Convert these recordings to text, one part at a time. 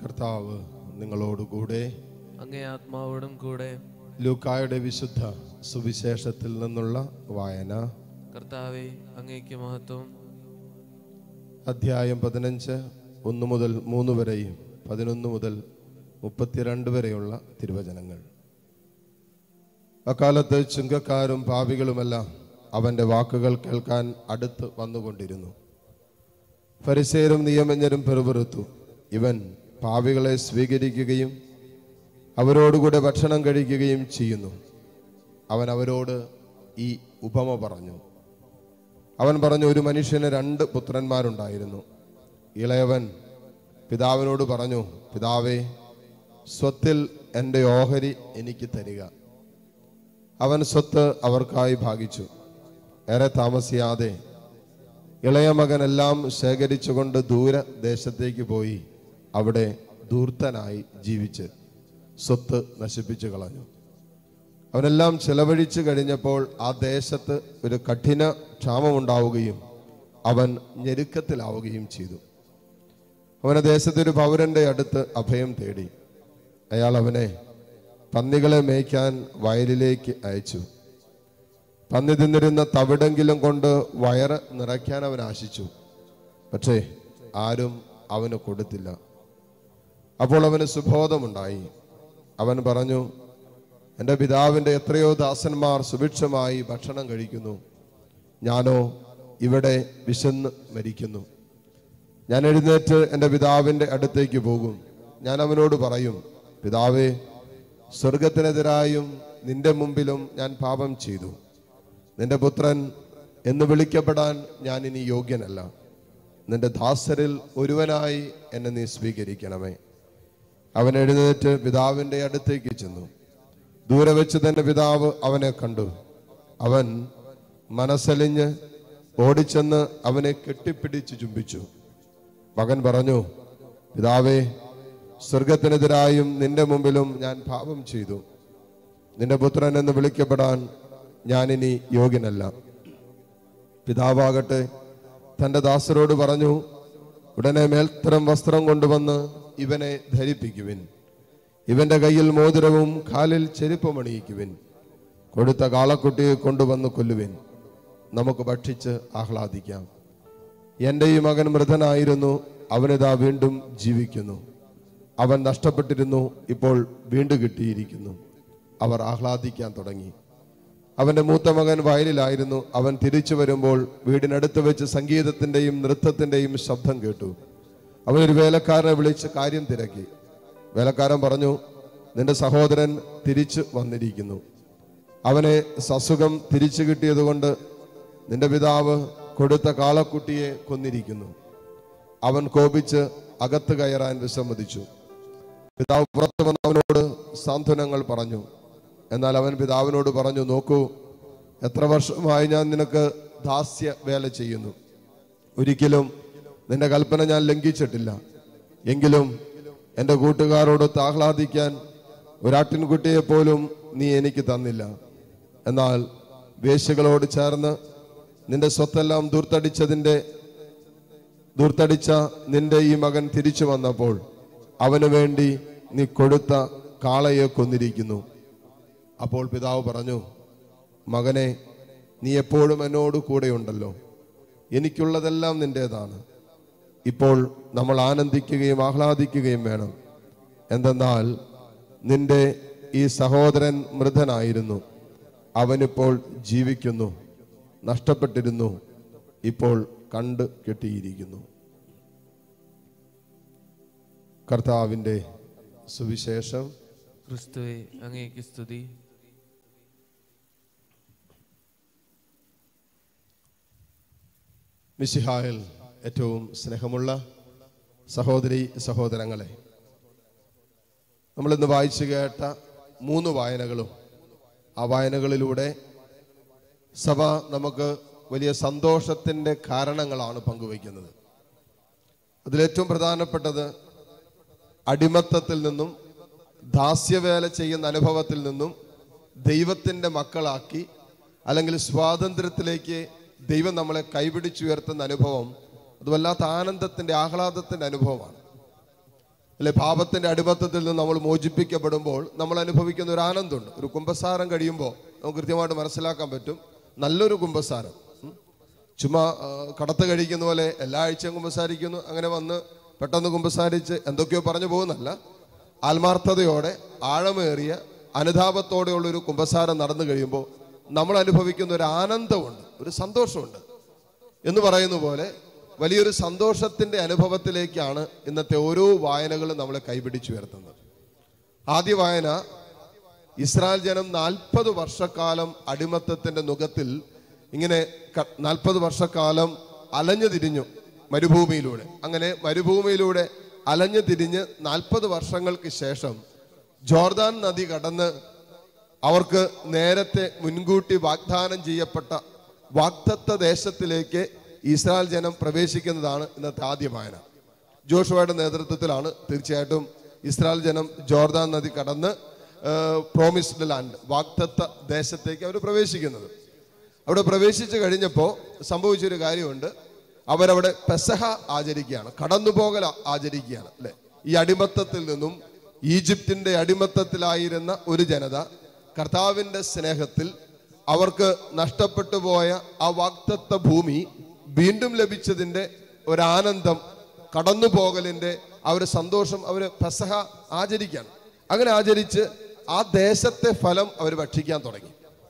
കർത്താവ് നിങ്ങളോടുകൂടെ അങ്ങേ ആത്മാവോടും കൂടെ ലൂക്കായുടെ വിശുദ്ധ സുവിശേഷത്തിൽ നിന്നുള്ള വായന കർത്താവെ അങ്ങേക്ക് മഹത്വം അധ്യായം പതിനഞ്ച് ഒന്ന് മുതൽ മൂന്ന് വരെയും പതിനൊന്ന് മുതൽ മുപ്പത്തിരണ്ട് വരെയുള്ള തിരുവചനങ്ങൾ അക്കാലത്ത് ചുങ്കക്കാരും പാപികളുമെല്ലാം അവന്റെ വാക്കുകൾ കേൾക്കാൻ അടുത്ത് വന്നുകൊണ്ടിരുന്നു ഫരിസേരും നിയമജ്ഞരും പെറുപെറുത്തു ഇവൻ പാപികളെ സ്വീകരിക്കുകയും അവരോടുകൂടെ ഭക്ഷണം കഴിക്കുകയും ചെയ്യുന്നു അവൻ അവരോട് ഈ ഉപമ പറഞ്ഞു അവൻ പറഞ്ഞു ഒരു മനുഷ്യന് രണ്ട് പുത്രന്മാരുണ്ടായിരുന്നു ഇളയവൻ പിതാവിനോട് പറഞ്ഞു പിതാവേ സ്വത്തിൽ എൻ്റെ ഓഹരി എനിക്ക് തരിക അവൻ സ്വത്ത് അവർക്കായി ഭാഗിച്ചു ഏറെ താമസിയാതെ ഇളയ മകൻ എല്ലാം ശേഖരിച്ചുകൊണ്ട് ദൂര ദേശത്തേക്ക് പോയി അവിടെ ധൂർത്തനായി ജീവിച്ച് സ്വത്ത് നശിപ്പിച്ചു കളഞ്ഞു അവനെല്ലാം ചെലവഴിച്ചു കഴിഞ്ഞപ്പോൾ ആ ദേശത്ത് ഒരു കഠിന ക്ഷാമമുണ്ടാവുകയും അവൻ ഞെരുക്കത്തിലാവുകയും ചെയ്തു അവൻ ആ ദേശത്തെ ഒരു പൗരന്റെ അടുത്ത് അഭയം തേടി അയാൾ അവനെ പന്നികളെ മേയ്ക്കാൻ വയലിലേക്ക് അയച്ചു പന്നി തിന്നിരുന്ന തവിടെങ്കിലും കൊണ്ട് വയറ് നിറയ്ക്കാൻ അവൻ ആശിച്ചു പക്ഷേ ആരും അവന് കൊടുത്തില്ല അപ്പോൾ അവന് സുബോധമുണ്ടായി അവൻ പറഞ്ഞു എൻ്റെ പിതാവിൻ്റെ എത്രയോ ദാസന്മാർ സുഭിക്ഷമായി ഭക്ഷണം കഴിക്കുന്നു ഞാനോ ഇവിടെ വിശന്ന് മരിക്കുന്നു ഞാൻ എഴുന്നേറ്റ് എൻ്റെ പിതാവിൻ്റെ അടുത്തേക്ക് പോകും ഞാൻ അവനോട് പറയും പിതാവേ സ്വർഗത്തിനെതിരായും നിന്റെ മുമ്പിലും ഞാൻ പാപം ചെയ്തു നിന്റെ പുത്രൻ എന്ന് വിളിക്കപ്പെടാൻ ഞാൻ ഇനി യോഗ്യനല്ല നിന്റെ ദാസരിൽ ഒരുവനായി എന്നെ നീ സ്വീകരിക്കണമേ അവൻ എഴുന്നേറ്റ് പിതാവിൻ്റെ അടുത്തേക്ക് ചെന്നു ദൂരെ വെച്ച് തന്റെ പിതാവ് അവനെ കണ്ടു അവൻ മനസ്സലിഞ്ഞ് ഓടിച്ചെന്ന് അവനെ കെട്ടിപ്പിടിച്ച് ചുംബിച്ചു മകൻ പറഞ്ഞു പിതാവേ സ്വർഗത്തിനെതിരായും നിന്റെ മുമ്പിലും ഞാൻ പാപം ചെയ്തു നിന്റെ പുത്രൻ എന്ന് വിളിക്കപ്പെടാൻ ഞാനിനി യോഗ്യനല്ല പിതാവാകട്ടെ തന്റെ ദാസരോട് പറഞ്ഞു ഉടനെ മേൽത്തരം വസ്ത്രം കൊണ്ടുവന്ന് ഇവനെ ധരിപ്പിക്കുവിൻ ഇവന്റെ കയ്യിൽ മോതിരവും കാലിൽ ചെരുപ്പും അണിയിക്കുവിൻ കൊടുത്ത കാളക്കുട്ടിയെ കൊണ്ടുവന്ന് കൊല്ലുവിൻ നമുക്ക് ഭക്ഷിച്ച് ആഹ്ലാദിക്കാം എൻ്റെ ഈ മകൻ മൃതനായിരുന്നു അവനിതാ വീണ്ടും ജീവിക്കുന്നു അവൻ നഷ്ടപ്പെട്ടിരുന്നു ഇപ്പോൾ വീണ്ടും കിട്ടിയിരിക്കുന്നു അവർ ആഹ്ലാദിക്കാൻ തുടങ്ങി അവന്റെ മൂത്ത മകൻ വയലിലായിരുന്നു അവൻ തിരിച്ചു വരുമ്പോൾ വീടിനടുത്ത് വെച്ച് സംഗീതത്തിന്റെയും നൃത്തത്തിന്റെയും ശബ്ദം കേട്ടു അവനൊരു വേലക്കാരനെ വിളിച്ച് കാര്യം തിരക്കി വേലക്കാരൻ പറഞ്ഞു നിന്റെ സഹോദരൻ തിരിച്ചു വന്നിരിക്കുന്നു അവനെ സസുഖം തിരിച്ചു കിട്ടിയതുകൊണ്ട് നിന്റെ പിതാവ് കൊടുത്ത കാളക്കുട്ടിയെ കൊന്നിരിക്കുന്നു അവൻ കോപിച്ച് അകത്ത് കയറാൻ വിസമ്മതിച്ചു പിതാവ് പുറത്തു വന്ന് അവനോട് സാന്ത്വനങ്ങൾ പറഞ്ഞു എന്നാൽ അവൻ പിതാവിനോട് പറഞ്ഞു നോക്കൂ എത്ര വർഷമായി ഞാൻ നിനക്ക് ദാസ്യ വേല ചെയ്യുന്നു ഒരിക്കലും നിന്റെ കൽപ്പന ഞാൻ ലംഘിച്ചിട്ടില്ല എങ്കിലും എൻ്റെ കൂട്ടുകാരോടൊത്ത് ആഹ്ലാദിക്കാൻ ഒരാട്ടിൻകുട്ടിയെ പോലും നീ എനിക്ക് തന്നില്ല എന്നാൽ വേശ്യകളോട് ചേർന്ന് നിന്റെ സ്വത്തെല്ലാം ദൂർത്തടിച്ചതിൻ്റെ ദൂർത്തടിച്ച നിന്റെ ഈ മകൻ തിരിച്ചു വന്നപ്പോൾ അവന് വേണ്ടി നീ കൊടുത്ത കാളയെ കൊന്നിരിക്കുന്നു അപ്പോൾ പിതാവ് പറഞ്ഞു മകനെ നീ എപ്പോഴും എന്നോട് കൂടെയുണ്ടല്ലോ എനിക്കുള്ളതെല്ലാം നിന്റേതാണ് ഇപ്പോൾ നമ്മൾ ആനന്ദിക്കുകയും ആഹ്ലാദിക്കുകയും വേണം എന്തെന്നാൽ നിന്റെ ഈ സഹോദരൻ മൃതനായിരുന്നു അവനിപ്പോൾ ജീവിക്കുന്നു നഷ്ടപ്പെട്ടിരുന്നു ഇപ്പോൾ കണ്ട് കെട്ടിയിരിക്കുന്നു കർത്താവിൻ്റെ സുവിശേഷം ക്രിസ്തുവെ അങ്ങേക്ക് സ്തുതി മിശിഹായിൽ ഏറ്റവും സ്നേഹമുള്ള സഹോദരി സഹോദരങ്ങളെ നമ്മളിന്ന് വായിച്ചു കേട്ട മൂന്ന് വായനകളും ആ വായനകളിലൂടെ സഭ നമുക്ക് വലിയ സന്തോഷത്തിൻ്റെ കാരണങ്ങളാണ് പങ്കുവയ്ക്കുന്നത് അതിലേറ്റവും പ്രധാനപ്പെട്ടത് അടിമത്തത്തിൽ നിന്നും ദാസ്യവേല ചെയ്യുന്ന അനുഭവത്തിൽ നിന്നും ദൈവത്തിൻ്റെ മക്കളാക്കി അല്ലെങ്കിൽ സ്വാതന്ത്ര്യത്തിലേക്ക് ദൈവം നമ്മളെ കൈപിടിച്ചുയർത്തുന്ന അനുഭവം അത് വല്ലാത്ത ആനന്ദത്തിൻ്റെ ആഹ്ലാദത്തിൻ്റെ അനുഭവമാണ് അല്ലെ പാപത്തിന്റെ അടിമത്തത്തിൽ നിന്ന് നമ്മൾ മോചിപ്പിക്കപ്പെടുമ്പോൾ നമ്മൾ അനുഭവിക്കുന്ന ഒരു ആനന്ദമുണ്ട് ഒരു കുംഭസാരം കഴിയുമ്പോൾ നമുക്ക് കൃത്യമായിട്ട് മനസ്സിലാക്കാൻ പറ്റും നല്ലൊരു കുംഭസാരം ഉം. ചുമ്മാ ആ, കടത്ത് കഴിക്കുന്ന പോലെ എല്ലാ ആഴ്ചയും കുമ്പസാരിക്കുന്നു അങ്ങനെ വന്ന് പെട്ടെന്ന് കുമ്പസാരിച്ച് എന്തൊക്കെയോ പറഞ്ഞു പോകുന്നല്ല ആത്മാർത്ഥതയോടെ ആഴമേറിയ അനുതാപത്തോടെയുള്ള ഒരു കുമ്പസാരം നടന്നു കഴിയുമ്പോൾ നമ്മൾ അനുഭവിക്കുന്ന ഒരു ആനന്ദമുണ്ട് ഒരു സന്തോഷമുണ്ട് എന്ന് പറയുന്ന പോലെ വലിയൊരു സന്തോഷത്തിന്റെ അനുഭവത്തിലേക്കാണ് ഇന്നത്തെ ഓരോ നാളുകളും നമ്മളെ കൈപിടിച്ചു ഉയർത്തുന്നത് ആദ്യ വായന ഇസ്രായേൽ ജനം നാൽപ്പത് വർഷക്കാലം അടിമത്തത്തിന്റെ നുഖത്തിൽ ഇങ്ങനെ നാൽപ്പത് വർഷക്കാലം അലഞ്ഞു തിരിഞ്ഞു മരുഭൂമിയിലൂടെ അങ്ങനെ മരുഭൂമിയിലൂടെ അലഞ്ഞു തിരിഞ്ഞ് നാൽപ്പത് വർഷങ്ങൾക്ക് ശേഷം ജോർദാൻ നദി കടന്ന് അവർക്ക് നേരത്തെ മുൻകൂട്ടി വാഗ്ദാനം ചെയ്യപ്പെട്ട വാഗ്ദത്ത ദേശത്തിലേക്ക് ഇസ്രായേൽ ജനം പ്രവേശിക്കുന്നതാണ് ഇന്നത്തെ ആദ്യ വായന ജോഷുവയുടെ നേതൃത്വത്തിലാണ് തീർച്ചയായിട്ടും ഇസ്രായേൽ ജനം ജോർദാൻ നദി കടന്ന് പ്രോമിസ്ഡ് ലാൻഡ് വാഗ്ദത്ത ദേശത്തേക്ക് അവർ പ്രവേശിക്കുന്നത് അവിടെ പ്രവേശിച്ചു കഴിഞ്ഞപ്പോൾ സംഭവിച്ചൊരു കാര്യമുണ്ട് അവരവിടെ പെസഹ ആചരിക്കുകയാണ് കടന്നുപോകൽ ആചരിക്കുകയാണ് അല്ലെ ഈ അടിമത്തത്തിൽ നിന്നും ഈജിപ്തിന്റെ അടിമത്തത്തിലായിരുന്ന ഒരു ജനത കർത്താവിന്റെ സ്നേഹത്തിൽ അവർക്ക് നഷ്ടപ്പെട്ടു പോയ ആ വാക്തത്വ ഭൂമി വീണ്ടും ലഭിച്ചതിന്റെ ഒരാനന്ദം കടന്നുപോകലിന്റെ ആ ഒരു സന്തോഷം അവര് പെസഹ ആചരിക്കുകയാണ് അങ്ങനെ ആചരിച്ച് ആ ദേശത്തെ ഫലം അവർ ഭക്ഷിക്കാൻ തുടങ്ങി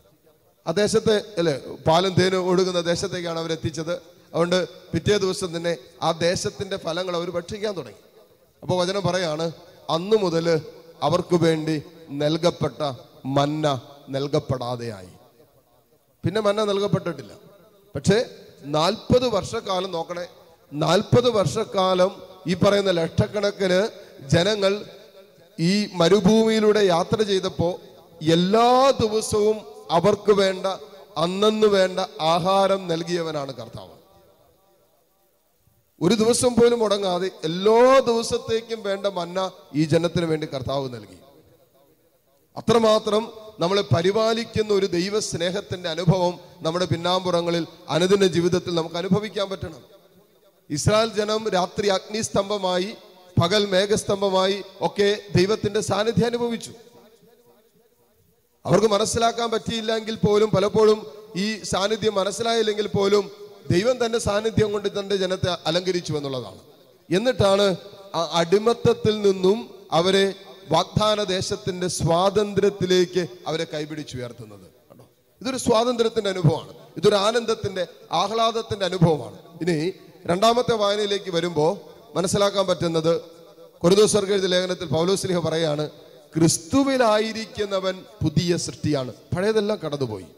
ആ ദേശത്തെ അല്ലെ പാലും തേനും ഒഴുകുന്ന ദേശത്തേക്കാണ് അവർ എത്തിച്ചത് അതുകൊണ്ട് പിറ്റേ ദിവസം തന്നെ ആ ദേശത്തിന്റെ ഫലങ്ങൾ അവർ ഭക്ഷിക്കാൻ തുടങ്ങി അപ്പോൾ വചനം പറയാണ് അന്നു മുതൽ അവർക്ക് വേണ്ടി നൽകപ്പെട്ട മന്ന നൽകപ്പെടാതെയായി പിന്നെ മന്ന നൽകപ്പെട്ടിട്ടില്ല പക്ഷേ നാൽപ്പത് വർഷക്കാലം നോക്കണേ നാൽപ്പത് വർഷക്കാലം ഈ പറയുന്ന ലക്ഷക്കണക്കിന് ജനങ്ങൾ ഈ മരുഭൂമിയിലൂടെ യാത്ര ചെയ്തപ്പോൾ എല്ലാ ദിവസവും അവർക്ക് വേണ്ട അന്നന്ന് വേണ്ട ആഹാരം നൽകിയവനാണ് കർത്താവ് ഒരു ദിവസം പോലും മുടങ്ങാതെ എല്ലാ ദിവസത്തേക്കും വേണ്ട മന്ന ഈ ജനത്തിന് വേണ്ടി കർത്താവ് നൽകി അത്രമാത്രം നമ്മളെ പരിപാലിക്കുന്ന ഒരു ദൈവ സ്നേഹത്തിന്റെ അനുഭവം നമ്മുടെ പിന്നാമ്പുറങ്ങളിൽ അനുദിന ജീവിതത്തിൽ നമുക്ക് അനുഭവിക്കാൻ പറ്റണം ഇസ്രായേൽ ജനം രാത്രി അഗ്നിസ്തംഭമായി പകൽ മേഘസ്തംഭമായി ഒക്കെ ദൈവത്തിന്റെ സാന്നിധ്യം അനുഭവിച്ചു അവർക്ക് മനസ്സിലാക്കാൻ പറ്റിയില്ലെങ്കിൽ പോലും പലപ്പോഴും ഈ സാന്നിധ്യം മനസ്സിലായില്ലെങ്കിൽ പോലും ദൈവം തന്റെ സാന്നിധ്യം കൊണ്ട് തന്റെ ജനത്തെ അലങ്കരിച്ചു എന്നുള്ളതാണ് എന്നിട്ടാണ് ആ അടിമത്തത്തിൽ നിന്നും അവരെ വാഗ്ദാന ദേശത്തിന്റെ സ്വാതന്ത്ര്യത്തിലേക്ക് അവരെ കൈപിടിച്ചുയർത്തുന്നത് കണ്ടോ ഇതൊരു സ്വാതന്ത്ര്യത്തിന്റെ അനുഭവമാണ് ഇതൊരു ആനന്ദത്തിന്റെ ആഹ്ലാദത്തിന്റെ അനുഭവമാണ് ഇനി രണ്ടാമത്തെ വായനയിലേക്ക് വരുമ്പോൾ മനസ്സിലാക്കാൻ പറ്റുന്നത് കൊറിദോസർക്ക് എഴുതിയ ലേഖനത്തിൽ പൗലോസ്ലിഹ പറയാണ് ക്രിസ്തുവിലായിരിക്കുന്നവൻ പുതിയ സൃഷ്ടിയാണ് പഴയതെല്ലാം കടന്നുപോയി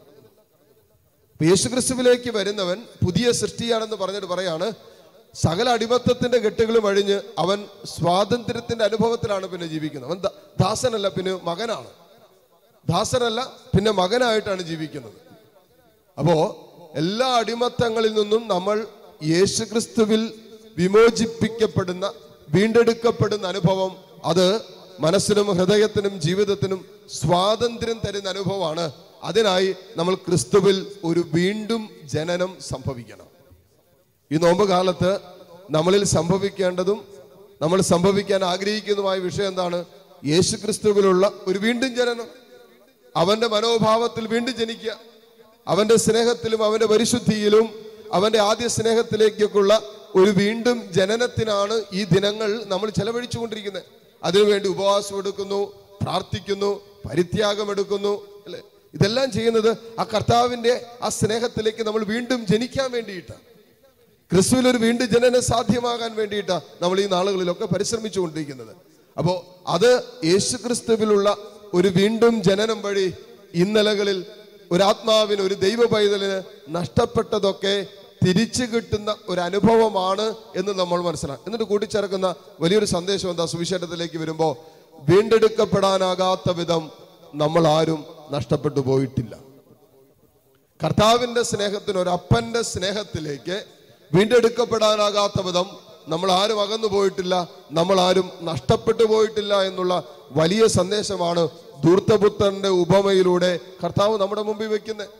ഇപ്പൊ യേശുക്രിസ്തുവിലേക്ക് വരുന്നവൻ പുതിയ സൃഷ്ടിയാണെന്ന് പറഞ്ഞിട്ട് പറയാണ് സകല അടിമത്തത്തിന്റെ കെട്ടുകളും അഴിഞ്ഞ് അവൻ സ്വാതന്ത്ര്യത്തിന്റെ അനുഭവത്തിലാണ് പിന്നെ ജീവിക്കുന്നത് അവൻ ദാ- ദാസനല്ല പിന്നെ മകനാണ് ദാസനല്ല പിന്നെ മകനായിട്ടാണ് ജീവിക്കുന്നത് അപ്പോ എല്ലാ അടിമത്തങ്ങളിൽ നിന്നും നമ്മൾ യേശുക്രിസ്തുവിൽ വിമോചിപ്പിക്കപ്പെടുന്ന വീണ്ടെടുക്കപ്പെടുന്ന അനുഭവം അത് മനസ്സിനും ഹൃദയത്തിനും ജീവിതത്തിനും സ്വാതന്ത്ര്യം തരുന്ന അനുഭവമാണ് അതിനായി നമ്മൾ ക്രിസ്തുവിൽ ഒരു വീണ്ടും ജനനം സംഭവിക്കണം ഈ നോമ്പ് കാലത്ത് നമ്മളിൽ സംഭവിക്കേണ്ടതും നമ്മൾ സംഭവിക്കാൻ ആഗ്രഹിക്കുന്നതുമായ വിഷയം എന്താണ് യേശു ക്രിസ്തുവിലുള്ള ഒരു വീണ്ടും ജനനം അവന്റെ മനോഭാവത്തിൽ വീണ്ടും ജനിക്കുക അവന്റെ സ്നേഹത്തിലും അവന്റെ പരിശുദ്ധിയിലും അവന്റെ ആദ്യ സ്നേഹത്തിലേക്കൊക്കെയുള്ള ഒരു വീണ്ടും ജനനത്തിനാണ് ഈ ദിനങ്ങൾ നമ്മൾ ചെലവഴിച്ചുകൊണ്ടിരിക്കുന്നത് അതിനുവേണ്ടി ഉപവാസം എടുക്കുന്നു പ്രാർത്ഥിക്കുന്നു പരിത്യാഗം എടുക്കുന്നു അല്ലെ ഇതെല്ലാം ചെയ്യുന്നത് ആ കർത്താവിന്റെ ആ സ്നേഹത്തിലേക്ക് നമ്മൾ വീണ്ടും ജനിക്കാൻ വേണ്ടിയിട്ടാണ് ക്രിസ്തുവിൽ ഒരു വീണ്ടും ജനനം സാധ്യമാകാൻ വേണ്ടിയിട്ടാണ് നമ്മൾ ഈ നാളുകളിലൊക്കെ പരിശ്രമിച്ചുകൊണ്ടിരിക്കുന്നത് അപ്പോൾ അത് യേശു ക്രിസ്തുവിലുള്ള ഒരു വീണ്ടും ജനനം വഴി ഇന്നലകളിൽ ഒരു ആത്മാവിന് ഒരു ദൈവ പൈതലിന് നഷ്ടപ്പെട്ടതൊക്കെ തിരിച്ചു കിട്ടുന്ന ഒരു അനുഭവമാണ് എന്ന് നമ്മൾ മനസ്സിലാക്കും എന്നിട്ട് കൂട്ടിച്ചേർക്കുന്ന വലിയൊരു സന്ദേശം എന്താ സുവിശേഷത്തിലേക്ക് വരുമ്പോൾ വീണ്ടെടുക്കപ്പെടാനാകാത്ത വിധം നമ്മൾ ആരും നഷ്ടപ്പെട്ടു പോയിട്ടില്ല കർത്താവിന്റെ സ്നേഹത്തിന് ഒരു അപ്പന്റെ സ്നേഹത്തിലേക്ക് വീണ്ടെടുക്കപ്പെടാനാകാത്ത വിധം നമ്മൾ ആരും അകന്നു പോയിട്ടില്ല നമ്മൾ ആരും നഷ്ടപ്പെട്ടു പോയിട്ടില്ല എന്നുള്ള വലിയ സന്ദേശമാണ് ധൂർത്തപുത്രന്റെ ഉപമയിലൂടെ കർത്താവ് നമ്മുടെ മുമ്പിൽ വെക്കുന്നത്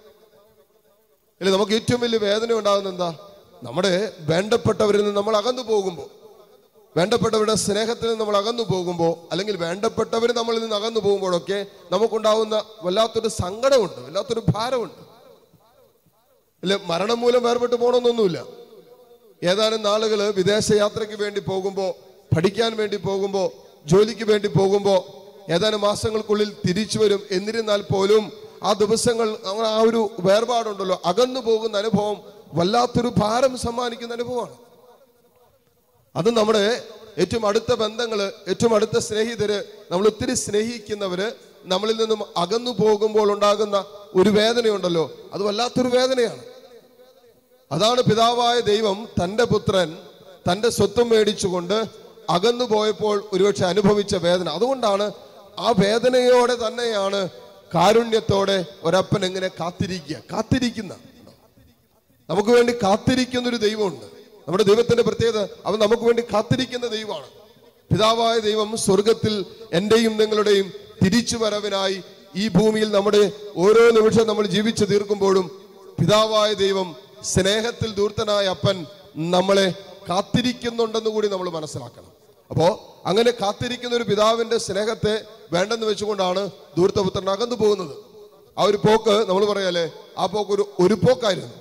അല്ലെ നമുക്ക് ഏറ്റവും വലിയ വേദന ഉണ്ടാകുന്ന എന്താ നമ്മുടെ വേണ്ടപ്പെട്ടവരിൽ നിന്ന് നമ്മൾ അകന്നു പോകുമ്പോൾ വേണ്ടപ്പെട്ടവരുടെ സ്നേഹത്തിൽ നിന്ന് നമ്മൾ അകന്നു പോകുമ്പോൾ അല്ലെങ്കിൽ വേണ്ടപ്പെട്ടവർ നമ്മളിൽ നിന്ന് അകന്നു പോകുമ്പോഴൊക്കെ നമുക്കുണ്ടാവുന്ന വല്ലാത്തൊരു സങ്കടമുണ്ട് വല്ലാത്തൊരു ഭാരമുണ്ട് അല്ലെ മരണം മൂലം വേർപെട്ട് പോകണമെന്നൊന്നുമില്ല ഏതാനും നാളുകൾ വിദേശയാത്രയ്ക്ക് വേണ്ടി പോകുമ്പോൾ പഠിക്കാൻ വേണ്ടി പോകുമ്പോൾ ജോലിക്ക് വേണ്ടി പോകുമ്പോൾ ഏതാനും മാസങ്ങൾക്കുള്ളിൽ തിരിച്ചു വരും എന്നിരുന്നാൽ പോലും ആ ദിവസങ്ങൾ അങ്ങനെ ആ ഒരു വേർപാടുണ്ടല്ലോ അകന്നു പോകുന്ന അനുഭവം വല്ലാത്തൊരു ഭാരം സമ്മാനിക്കുന്ന അനുഭവമാണ് അത് നമ്മുടെ ഏറ്റവും അടുത്ത ബന്ധങ്ങള് ഏറ്റവും അടുത്ത സ്നേഹിതര് നമ്മൾ ഒത്തിരി സ്നേഹിക്കുന്നവര് നമ്മളിൽ നിന്നും അകന്നു പോകുമ്പോൾ ഉണ്ടാകുന്ന ഒരു വേദനയുണ്ടല്ലോ അത് വല്ലാത്തൊരു വേദനയാണ് അതാണ് പിതാവായ ദൈവം തന്റെ പുത്രൻ തന്റെ സ്വത്തും മേടിച്ചുകൊണ്ട് അകന്നു പോയപ്പോൾ ഒരുപക്ഷെ അനുഭവിച്ച വേദന അതുകൊണ്ടാണ് ആ വേദനയോടെ തന്നെയാണ് കാരുണ്യത്തോടെ ഒരപ്പൻ എങ്ങനെ കാത്തിരിക്കുക കാത്തിരിക്കുന്ന നമുക്ക് വേണ്ടി കാത്തിരിക്കുന്ന ഒരു ദൈവമുണ്ട് നമ്മുടെ ദൈവത്തിന്റെ പ്രത്യേകത അവൻ നമുക്ക് വേണ്ടി കാത്തിരിക്കുന്ന ദൈവമാണ് പിതാവായ ദൈവം സ്വർഗത്തിൽ എന്റെയും നിങ്ങളുടെയും തിരിച്ചു വരവിനായി ഈ ഭൂമിയിൽ നമ്മുടെ ഓരോ നിമിഷം നമ്മൾ ജീവിച്ചു തീർക്കുമ്പോഴും പിതാവായ ദൈവം സ്നേഹത്തിൽ ദൂർത്തനായ അപ്പൻ നമ്മളെ കാത്തിരിക്കുന്നുണ്ടെന്ന് കൂടി നമ്മൾ മനസ്സിലാക്കണം അപ്പോ അങ്ങനെ കാത്തിരിക്കുന്ന ഒരു പിതാവിന്റെ സ്നേഹത്തെ വേണ്ടെന്ന് വെച്ചുകൊണ്ടാണ് ദൂർത്തപുത്രൻ അകന്നു പോകുന്നത് ആ ഒരു പോക്ക് നമ്മൾ പറയാലേ ആ പോക്ക് ഒരു ഒരു പോക്കായിരുന്നു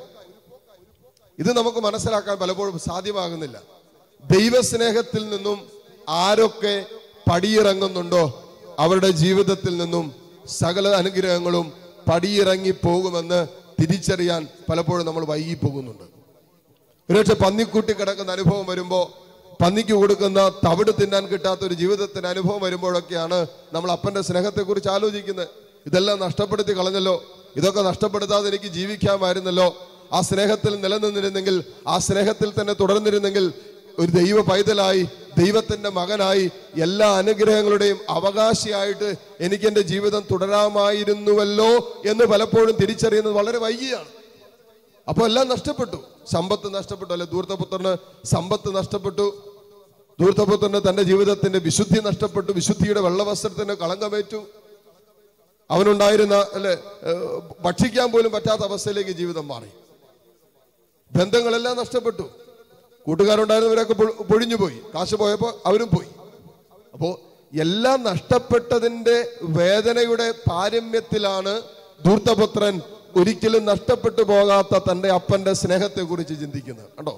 ഇത് നമുക്ക് മനസ്സിലാക്കാൻ പലപ്പോഴും സാധ്യമാകുന്നില്ല ദൈവസ്നേഹത്തിൽ നിന്നും ആരൊക്കെ പടിയിറങ്ങുന്നുണ്ടോ അവരുടെ ജീവിതത്തിൽ നിന്നും സകല അനുഗ്രഹങ്ങളും പടിയിറങ്ങി പോകുമെന്ന് തിരിച്ചറിയാൻ പലപ്പോഴും നമ്മൾ വൈകി പോകുന്നുണ്ട് ഒരുപക്ഷെ പന്നിക്കുട്ടി കിടക്കുന്ന അനുഭവം വരുമ്പോൾ പന്നിക്ക് കൊടുക്കുന്ന തവിട് തിന്നാൻ കിട്ടാത്ത ഒരു ജീവിതത്തിന്റെ അനുഭവം വരുമ്പോഴൊക്കെയാണ് നമ്മൾ അപ്പന്റെ സ്നേഹത്തെക്കുറിച്ച് ആലോചിക്കുന്നത് ഇതെല്ലാം നഷ്ടപ്പെടുത്തി കളഞ്ഞല്ലോ ഇതൊക്കെ നഷ്ടപ്പെടുത്താതെ എനിക്ക് ജീവിക്കാമായിരുന്നല്ലോ ആ സ്നേഹത്തിൽ നിലനിന്നിരുന്നെങ്കിൽ ആ സ്നേഹത്തിൽ തന്നെ തുടർന്നിരുന്നെങ്കിൽ ഒരു ദൈവ പൈതലായി ദൈവത്തിന്റെ മകനായി എല്ലാ അനുഗ്രഹങ്ങളുടെയും അവകാശിയായിട്ട് എനിക്ക് എന്റെ ജീവിതം തുടരാമായിരുന്നുവല്ലോ എന്ന് പലപ്പോഴും തിരിച്ചറിയുന്നത് വളരെ വൈകിയാണ് അപ്പൊ എല്ലാം നഷ്ടപ്പെട്ടു സമ്പത്ത് നഷ്ടപ്പെട്ടു അല്ലെ ദൂർത്തപുത്രന് സമ്പത്ത് നഷ്ടപ്പെട്ടു ദൂർത്തപുത്രന് തന്റെ ജീവിതത്തിന്റെ വിശുദ്ധി നഷ്ടപ്പെട്ടു വിശുദ്ധിയുടെ വെള്ളവസ്ത്രത്തിന് കളങ്കമേറ്റു അവനുണ്ടായിരുന്ന അല്ലെ ഏഹ്, ഭക്ഷിക്കാൻ പോലും പറ്റാത്ത അവസ്ഥയിലേക്ക് ജീവിതം മാറി ബന്ധങ്ങളെല്ലാം നഷ്ടപ്പെട്ടു കൂട്ടുകാരുണ്ടായിരുന്നവരൊക്കെ പൊ- പൊഴിഞ്ഞുപോയി കാശ് പോയപ്പോൾ അവരും പോയി അപ്പോ എല്ലാം നഷ്ടപ്പെട്ടതിന്റെ വേദനയുടെ പാരമ്യത്തിലാണ് ധൂർത്തപുത്രൻ ഒരിക്കലും നഷ്ടപ്പെട്ടു പോകാത്ത തന്റെ അപ്പന്റെ സ്നേഹത്തെ കുറിച്ച് ചിന്തിക്കുന്നത് കണ്ടോ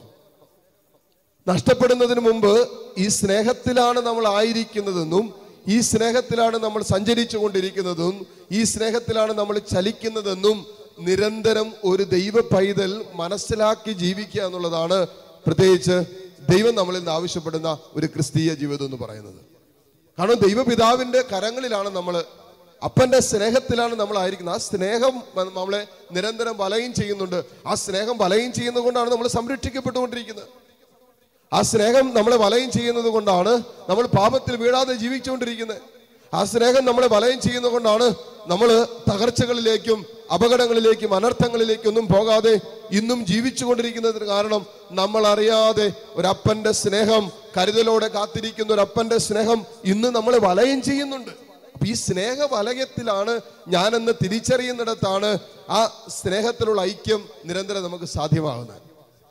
നഷ്ടപ്പെടുന്നതിന് മുമ്പ് ഈ സ്നേഹത്തിലാണ് നമ്മൾ ആയിരിക്കുന്നതെന്നും ഈ സ്നേഹത്തിലാണ് നമ്മൾ സഞ്ചരിച്ചു കൊണ്ടിരിക്കുന്നതും ഈ സ്നേഹത്തിലാണ് നമ്മൾ ചലിക്കുന്നതെന്നും നിരന്തരം ഒരു ദൈവ പൈതൽ മനസ്സിലാക്കി ജീവിക്കുക എന്നുള്ളതാണ് പ്രത്യേകിച്ച് ദൈവം നമ്മളിൽ നിന്ന് ആവശ്യപ്പെടുന്ന ഒരു ക്രിസ്തീയ ജീവിതം എന്ന് പറയുന്നത് കാരണം ദൈവപിതാവിന്റെ കരങ്ങളിലാണ് നമ്മൾ അപ്പന്റെ സ്നേഹത്തിലാണ് നമ്മൾ ആയിരിക്കുന്നത് ആ സ്നേഹം ന- നമ്മളെ നിരന്തരം വലയും ചെയ്യുന്നുണ്ട് ആ സ്നേഹം വലയും ചെയ്യുന്നത് കൊണ്ടാണ് നമ്മൾ സംരക്ഷിക്കപ്പെട്ടുകൊണ്ടിരിക്കുന്നത് ആ സ്നേഹം നമ്മളെ വലയം ചെയ്യുന്നത് കൊണ്ടാണ് നമ്മൾ പാപത്തിൽ വീഴാതെ ജീവിച്ചുകൊണ്ടിരിക്കുന്നത് ആ സ്നേഹം നമ്മളെ വലയം ചെയ്യുന്നത് കൊണ്ടാണ് നമ്മൾ തകർച്ചകളിലേക്കും അപകടങ്ങളിലേക്കും അനർത്ഥങ്ങളിലേക്കും ഒന്നും പോകാതെ ഇന്നും ജീവിച്ചു കൊണ്ടിരിക്കുന്നതിന് കാരണം നമ്മൾ അറിയാതെ ഒരപ്പന്റെ സ്നേഹം കരുതലോടെ കാത്തിരിക്കുന്ന ഒരു അപ്പന്റെ സ്നേഹം ഇന്ന് നമ്മളെ വലയം ചെയ്യുന്നുണ്ട് അപ്പൊ ഈ സ്നേഹ വലയത്തിലാണ് ഞാനെന്ന് തിരിച്ചറിയുന്നിടത്താണ് ആ സ്നേഹത്തിലുള്ള ഐക്യം നിരന്തരം നമുക്ക് സാധ്യമാകുന്നത്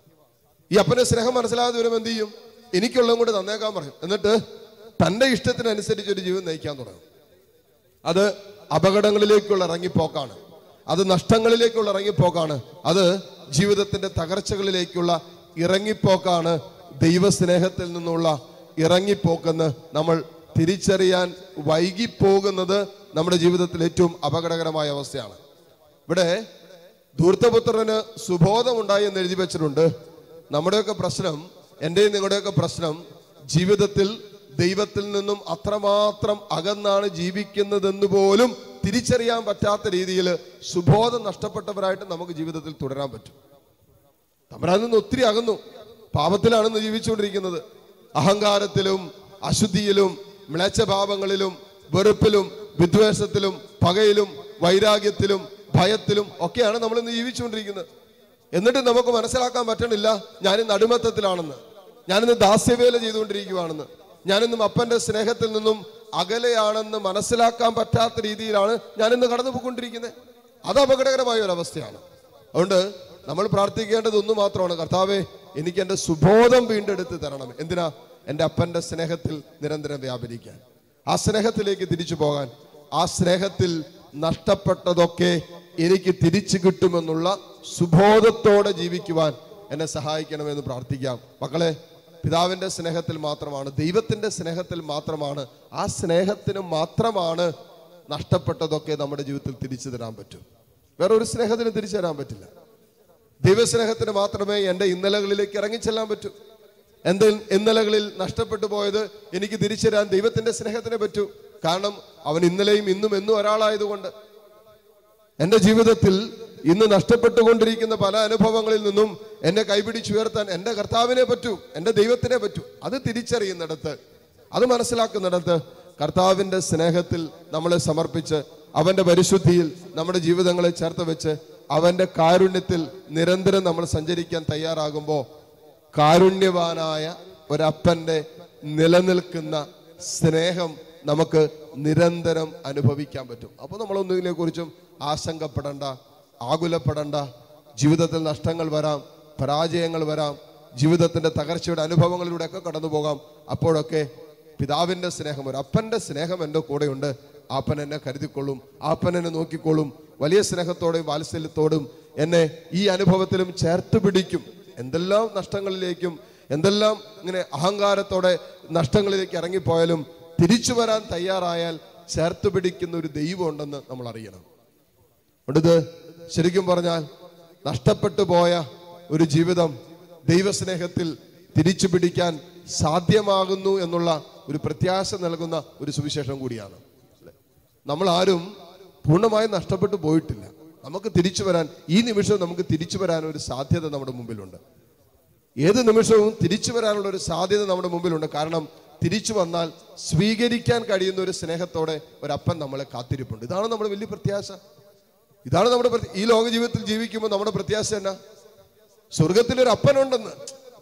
ഈ അപ്പന്റെ സ്നേഹം മനസ്സിലാകാതെ വരുമ്പോൾ എന്ത് ചെയ്യും എനിക്കുള്ളതും കൂടെ തന്നേക്കാൻ പറയും എന്നിട്ട് തന്റെ ഇഷ്ടത്തിനനുസരിച്ച് ഒരു ജീവൻ നയിക്കാൻ തുടങ്ങും അത് അപകടങ്ങളിലേക്കുള്ള ഇറങ്ങിപ്പോക്കാണ് അത് നഷ്ടങ്ങളിലേക്കുള്ള ഇറങ്ങിപ്പോക്കാണ് അത് ജീവിതത്തിന്റെ തകർച്ചകളിലേക്കുള്ള ഇറങ്ങിപ്പോക്കാണ് ദൈവസ്നേഹത്തിൽ നിന്നുള്ള ഇറങ്ങിപ്പോക്കെന്ന് നമ്മൾ തിരിച്ചറിയാൻ വൈകിപ്പോകുന്നത് നമ്മുടെ ജീവിതത്തിൽ ഏറ്റവും അപകടകരമായ അവസ്ഥയാണ് ഇവിടെ ധൂർത്തപുത്രന് സുബോധമുണ്ടായി എന്ന് എഴുതി വെച്ചിട്ടുണ്ട് നമ്മുടെയൊക്കെ പ്രശ്നം എന്റെയും നിങ്ങളുടെയൊക്കെ പ്രശ്നം ജീവിതത്തിൽ ദൈവത്തിൽ നിന്നും അത്രമാത്രം അകന്നാണ് ജീവിക്കുന്നതെന്ന് പോലും തിരിച്ചറിയാൻ പറ്റാത്ത രീതിയിൽ സുബോധം നഷ്ടപ്പെട്ടവരായിട്ട് നമുക്ക് ജീവിതത്തിൽ തുടരാൻ പറ്റും തമ്പരാനിൽ നിന്ന് ഒത്തിരി അകന്നു പാപത്തിലാണ് ഇന്ന് ജീവിച്ചുകൊണ്ടിരിക്കുന്നത് അഹങ്കാരത്തിലും അശുദ്ധിയിലും മ്ലേച്ഛഭാവങ്ങളിലും വെറുപ്പിലും വിദ്വേഷത്തിലും പകയിലും വൈരാഗ്യത്തിലും ഭയത്തിലും ഒക്കെയാണ് നമ്മൾ ഇന്ന് ജീവിച്ചുകൊണ്ടിരിക്കുന്നത് എന്നിട്ട് നമുക്ക് മനസ്സിലാക്കാൻ പറ്റണില്ല ഞാനിന്ന് അടിമത്തത്തിലാണെന്ന് ഞാനിന്ന് ദാസ്യവേല ചെയ്തുകൊണ്ടിരിക്കുകയാണെന്ന് ഞാനിന്നും അപ്പന്റെ സ്നേഹത്തിൽ നിന്നും അകലെയാണെന്ന് മനസ്സിലാക്കാൻ പറ്റാത്ത രീതിയിലാണ് ഞാനിന്ന് കടന്നു പോയിക്കൊണ്ടിരിക്കുന്നത് അത് അപകടകരമായ ഒരു അവസ്ഥയാണ് അതുകൊണ്ട് നമ്മൾ പ്രാർത്ഥിക്കേണ്ടത് ഒന്ന് മാത്രമാണ് കർത്താവെ എനിക്ക് എൻ്റെ സുബോധം വീണ്ടെടുത്ത് തരണം എന്തിനാ എൻ്റെ അപ്പൻ്റെ സ്നേഹത്തിൽ നിരന്തരം വ്യാപരിക്കാൻ ആ സ്നേഹത്തിലേക്ക് തിരിച്ചു പോകാൻ ആ സ്നേഹത്തിൽ നഷ്ടപ്പെട്ടതൊക്കെ എനിക്ക് തിരിച്ചു കിട്ടുമെന്നുള്ള സുബോധത്തോടെ ജീവിക്കുവാൻ എന്നെ സഹായിക്കണമെന്ന് പ്രാർത്ഥിക്കാം മക്കളെ പിതാവിന്റെ സ്നേഹത്തിൽ മാത്രമാണ് ദൈവത്തിന്റെ സ്നേഹത്തിൽ മാത്രമാണ് ആ സ്നേഹത്തിന് മാത്രമാണ് നഷ്ടപ്പെട്ടതൊക്കെ നമ്മുടെ ജീവിതത്തിൽ തിരിച്ചു തരാൻ പറ്റൂ വേറെ ഒരു സ്നേഹത്തിന് തിരിച്ചു തരാൻ പറ്റില്ല ദൈവസ്നേഹത്തിന് മാത്രമേ എൻ്റെ ഇന്നലകളിലേക്ക് ഇറങ്ങിച്ചെല്ലാൻ പറ്റൂ എൻ്റെ ഇന്നലകളിൽ നഷ്ടപ്പെട്ടു പോയത് എനിക്ക് തിരിച്ചു തരാൻ ദൈവത്തിന്റെ സ്നേഹത്തിനെ പറ്റൂ കാരണം അവൻ ഇന്നലെയും ഇന്നും എന്നും ഒരാളായതുകൊണ്ട് എൻ്റെ ജീവിതത്തിൽ ഇന്ന് നഷ്ടപ്പെട്ടുകൊണ്ടിരിക്കുന്ന പല അനുഭവങ്ങളിൽ നിന്നും എന്നെ കൈപിടിച്ചുയർത്താൻ എൻ്റെ കർത്താവിനെ പറ്റൂ എൻ്റെ ദൈവത്തിനെ പറ്റൂ അത് തിരിച്ചറിയുന്നിടത്ത് അത് മനസ്സിലാക്കുന്നിടത്ത് കർത്താവിൻ്റെ സ്നേഹത്തിൽ നമ്മളെ സമർപ്പിച്ച് അവൻ്റെ പരിശുദ്ധിയിൽ നമ്മുടെ ജീവിതങ്ങളെ ചേർത്ത് വെച്ച് അവൻ്റെ കാരുണ്യത്തിൽ നിരന്തരം നമ്മൾ സഞ്ചരിക്കാൻ തയ്യാറാകുമ്പോൾ കാരുണ്യവാനായ ഒരപ്പൻ്റെ നിലനിൽക്കുന്ന സ്നേഹം നമുക്ക് നിരന്തരം അനുഭവിക്കാൻ പറ്റും അപ്പോൾ നമ്മളൊന്നിനെ കുറിച്ചും ആശങ്കപ്പെടണ്ട ആകുലപ്പെടണ്ട ജീവിതത്തിൽ നഷ്ടങ്ങൾ വരാം പരാജയങ്ങൾ വരാം ജീവിതത്തിന്റെ തകർച്ചയുടെ അനുഭവങ്ങളിലൂടെ ഒക്കെ കടന്നു പോകാം അപ്പോഴൊക്കെ പിതാവിന്റെ സ്നേഹം ഒരു അപ്പന്റെ സ്നേഹം എൻ്റെ കൂടെയുണ്ട് ആപ്പൻ എന്നെ കരുതിക്കൊള്ളും ആപ്പൻ എന്നെ നോക്കിക്കൊള്ളും വലിയ സ്നേഹത്തോടെയും വാത്സല്യത്തോടും എന്നെ ഈ അനുഭവത്തിലും ചേർത്ത് പിടിക്കും എന്തെല്ലാം നഷ്ടങ്ങളിലേക്കും എന്തെല്ലാം ഇങ്ങനെ അഹങ്കാരത്തോടെ നഷ്ടങ്ങളിലേക്ക് ഇറങ്ങിപ്പോയാലും തിരിച്ചു വരാൻ തയ്യാറായാൽ ചേർത്ത് പിടിക്കുന്ന ഒരു ദൈവം ഉണ്ടെന്ന് നമ്മൾ അറിയണം അടുത്ത് ശരിക്കും പറഞ്ഞാൽ നഷ്ടപ്പെട്ടു പോയ ഒരു ജീവിതം ദൈവസ്നേഹത്തിൽ തിരിച്ചു പിടിക്കാൻ സാധ്യമാകുന്നു എന്നുള്ള ഒരു പ്രത്യാശ നൽകുന്ന ഒരു സുവിശേഷം കൂടിയാണ് നമ്മൾ ആരും പൂർണ്ണമായും നഷ്ടപ്പെട്ടു പോയിട്ടില്ല നമുക്ക് തിരിച്ചു വരാൻ ഈ നിമിഷം നമുക്ക് തിരിച്ചു വരാൻ ഒരു സാധ്യത നമ്മുടെ മുമ്പിലുണ്ട് ഏത് നിമിഷവും തിരിച്ചു വരാനുള്ള ഒരു സാധ്യത നമ്മുടെ മുമ്പിലുണ്ട് കാരണം തിരിച്ചു വന്നാൽ സ്വീകരിക്കാൻ കഴിയുന്ന ഒരു സ്നേഹത്തോടെ ഒരപ്പൻ നമ്മളെ കാത്തിരിപ്പുണ്ട് ഇതാണ് നമ്മുടെ വലിയ പ്രത്യാശ ഇതാണ് നമ്മുടെ പ്രത്യ- ഈ ലോക ജീവിതത്തിൽ ജീവിക്കുമ്പോൾ നമ്മുടെ പ്രത്യാശ എന്നാ സ്വർഗത്തിൽ ഒരു അപ്പനുണ്ടെന്ന്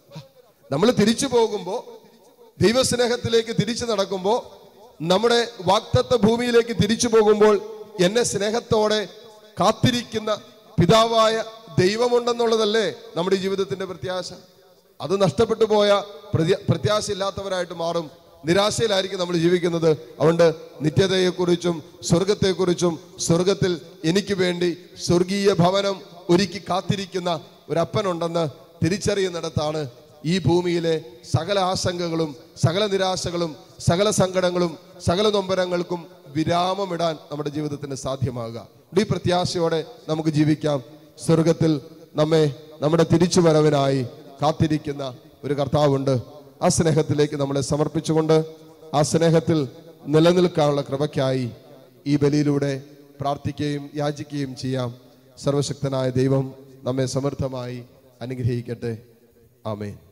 നമ്മൾ തിരിച്ചു പോകുമ്പോൾ ദൈവസ്നേഹത്തിലേക്ക് തിരിച്ചു നടക്കുമ്പോൾ നമ്മുടെ വാക്തത്വ ഭൂമിയിലേക്ക് തിരിച്ചു പോകുമ്പോൾ എന്നെ സ്നേഹത്തോടെ കാത്തിരിക്കുന്ന പിതാവായ ദൈവമുണ്ടെന്നുള്ളതല്ലേ നമ്മുടെ ഈ ജീവിതത്തിന്റെ പ്രത്യാശ അത് നഷ്ടപ്പെട്ടു പോയ പ്രത്യ- പ്രത്യാശ ഇല്ലാത്തവരായിട്ട് മാറും നിരാശയിലായിരിക്കും നമ്മൾ ജീവിക്കുന്നത് അതുകൊണ്ട് നിത്യതയെക്കുറിച്ചും സ്വർഗത്തെക്കുറിച്ചും സ്വർഗത്തിൽ എനിക്ക് വേണ്ടി സ്വർഗീയ ഭവനം ഒരുക്കി കാത്തിരിക്കുന്ന ഒരപ്പനുണ്ടെന്ന് തിരിച്ചറിയുന്നിടത്താണ് ഈ ഭൂമിയിലെ സകല ആശങ്കകളും സകല നിരാശകളും സകല സങ്കടങ്ങളും സകല നൊമ്പരങ്ങൾക്കും വിരാമമിടാൻ നമ്മുടെ ജീവിതത്തിന് സാധ്യമാകുക ഈ പ്രത്യാശയോടെ നമുക്ക് ജീവിക്കാം സ്വർഗത്തിൽ നമ്മെ നമ്മുടെ തിരിച്ചുവരവിനായി കാത്തിരിക്കുന്ന ഒരു കർത്താവുണ്ട് ആ സ്നേഹത്തിലേക്ക് നമ്മളെ സമർപ്പിച്ചുകൊണ്ട് ആ സ്നേഹത്തിൽ നിലനിൽക്കാനുള്ള കൃപയ്ക്കായി ഈ ബലിയിലൂടെ പ്രാർത്ഥിക്കുകയും യാചിക്കുകയും ചെയ്യാം സർവശക്തനായ ദൈവം നമ്മെ സമൃദ്ധമായി അനുഗ്രഹിക്കട്ടെ ആമേൻ